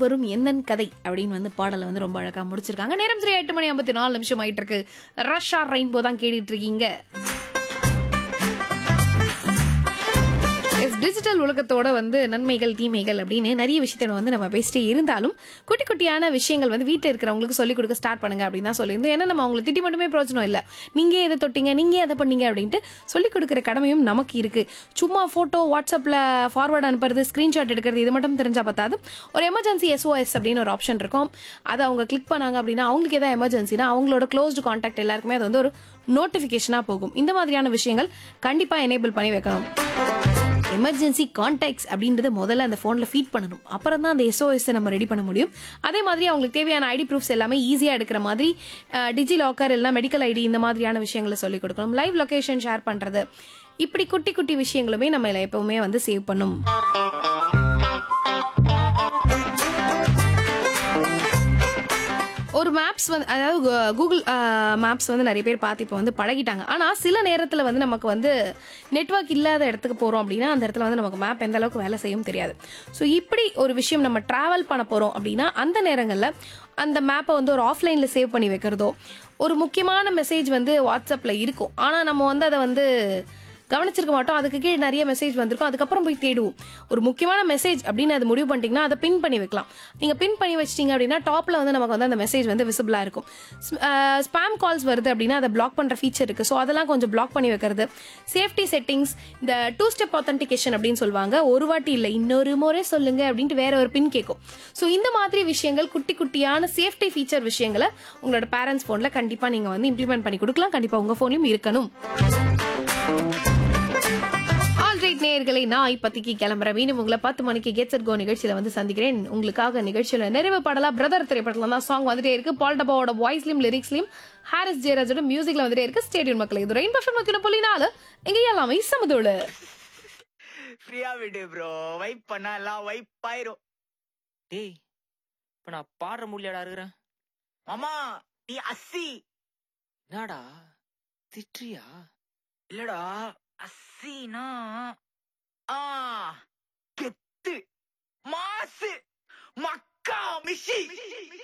வரும் என்னன் கதை அப்படின்னு வந்து பாடலை வந்து ரொம்ப அழகா முடிச்சிருக்காங்க நேரம் சரி எட்டு மணி ஐம்பத்தி நாலு நிமிஷம் ஆயிட்டு இருக்கு ரஷ்ஷா ரெயின்போ தான் கேட்டுட்டு இருக்கீங்க எஸ் டிஜிட்டல் உலகத்தோட வந்து நன்மைகள் தீமைகள் அப்படின்னு நிறைய விஷயத்தை வந்து நம்ம பேசிட்டே இருந்தாலும் குட்டி குட்டியான விஷயங்கள் வந்து வீட்டில் இருக்கிறவங்களுக்கு சொல்லிக் கொடுக்க ஸ்டார்ட் பண்ணுங்க அப்படின்னு தான் சொல்லியிருந்தோம் ஏன்னா நம்ம அவங்களை திட்டி மட்டுமே பிரயோஜனம் இல்லை நீங்க எதை தொட்டீங்க நீங்க எதை பண்ணீங்க அப்படின்ட்டு சொல்லிக் கொடுக்குற கடமையும் நமக்கு இருக்கு சும்மா போட்டோ வாட்ஸ்அப்ல ஃபார்வர்ட் அனுப்புறது ஸ்கிரீன்ஷாட் எடுக்கிறது இது மட்டும் தெரிஞ்சா பத்தாது ஒரு எமர்ஜென்சி எஸ்ஓஎஸ் அப்படின்னு ஒரு ஆப்ஷன் இருக்கும் அதை அவங்க கிளிக் பண்ணாங்க அப்படின்னா அவங்களுக்கு எதாவது எமர்ஜென்சினா அவங்களோட க்ளோஸ்டு காண்டாக்ட் எல்லாருக்குமே அது வந்து ஒரு நோட்டிஃபிகேஷனாக போகும் இந்த மாதிரியான விஷயங்கள் கண்டிப்பாக எனேபிள் பண்ணி வைக்கணும் எமர்ஜென்சி கான்டாக்ட்ஸ் அப்படின்றத முதல்ல அந்த ஃபோனில் ஃபீட் பண்ணணும் அப்புறம் தான் அந்த எஸ்ஓஎஸ் நம்ம ரெடி பண்ண முடியும் அதே மாதிரி அவங்களுக்கு தேவையான ஐடி ப்ரூஃப்ஸ் எல்லாமே ஈஸியாக எடுக்கிற மாதிரி டிஜி லாக்கர் இல்லைனா மெடிக்கல் ஐடி இந்த மாதிரியான விஷயங்களை சொல்லிக் கொடுக்கணும் லைவ் லொகேஷன் ஷேர் பண்ணுறது இப்படி குட்டி குட்டி விஷயங்களுமே நம்ம இதுல எப்பவுமே வந்து சேவ் பண்ணும் ஒரு மேப்ஸ் வந்து அதாவது கூகுள் மேப்ஸ் வந்து நிறைய பேர் பார்த்து இப்போ வந்து பழகிட்டாங்க ஆனால் சில நேரத்தில் வந்து நமக்கு வந்து நெட்வொர்க் இல்லாத இடத்துக்கு போகிறோம் அப்படின்னா அந்த இடத்துல வந்து நமக்கு மேப் எந்த அளவுக்கு வேலை செய்யும் தெரியாது ஸோ இப்படி ஒரு விஷயம் நம்ம ட்ராவல் பண்ண போகிறோம் அப்படின்னா அந்த நேரங்களில் அந்த மேப்பை வந்து ஒரு ஆஃப்லைனில் சேவ் பண்ணி வைக்கிறதோ ஒரு முக்கியமான மெசேஜ் வந்து வாட்ஸ்அப்பில் இருக்கும் ஆனால் நம்ம வந்து அதை வந்து கவனிச்சிருக்க மாட்டோம் அதுக்கு கீழே நிறைய மெசேஜ் வந்திருக்கும் அதுக்கப்புறம் போய் தேடுவோம் ஒரு முக்கியமான மெசேஜ் அப்படின்னு அது முடிவு பண்ணிட்டீங்கன்னா அதை பின் பண்ணி வைக்கலாம் நீங்க பின் பண்ணி வச்சிட்டீங்க அப்படின்னா டாப்ல வந்து நமக்கு வந்து அந்த மெசேஜ் வந்து விசிபிளா இருக்கும் ஸ்பாம் கால்ஸ் வருது அப்படின்னா அதை பிளாக் பண்ற ஃபீச்சர் இருக்கு ஸோ அதெல்லாம் கொஞ்சம் பிளாக் பண்ணி வைக்கிறது சேஃப்டி செட்டிங்ஸ் இந்த டூ ஸ்டெப் ஆத்தன்டிகேஷன் அப்படின்னு சொல்லுவாங்க ஒரு வாட்டி இல்லை இன்னொரு முறை சொல்லுங்க அப்படின்ட்டு வேற ஒரு பின் கேட்கும் ஸோ இந்த மாதிரி விஷயங்கள் குட்டி குட்டியான சேஃப்டி ஃபீச்சர் விஷயங்களை உங்களோட பேரண்ட்ஸ் ஃபோனில் கண்டிப்பாக நீங்கள் வந்து இம்ப்ளிமெண்ட் பண்ணி கொடுக்கலாம் கண்டிப்பாக உங்கள் ஃபோன்லையும் இருக்கணும் ஆல்ரைட் நேயர்களை நான் இப்பத்திக்கு கிளம்புறேன் மீண்டும் உங்களை பத்து மணிக்கு கெட்ஸ் அட் கோ நிகழ்ச்சியில வந்து சந்திக்கிறேன் உங்களுக்காக நிகழ்ச்சியில நிறைவு பாடலா பிரதர் திரைப்படத்துல தான் சாங் வந்துட்டே இருக்கு பால் டப்பாவோட வாய்ஸ்லயும் லிரிக்ஸ்லயும் ஹாரிஸ் ஜெயராஜோட மியூசிக்ல வந்துட்டே இருக்கு ஸ்டேடியம் மக்கள் இது ரெயின் பஃபன் மக்கள் புள்ளி நாலு இங்க எல்லாமே சமதோடு ஃப்ரீயா விடு ப்ரோ வைப் பண்ணா எல்லாம் வைப் ஆயிரும் டேய் இப்ப நான் பாடுற முடியலடா இருக்கிறேன் மாமா நீ அஸ்ஸி என்னடா திட்டுறியா இல்லடா அஸ்ஸினா ஆ கெத்து மாசு மக்கா மிஷி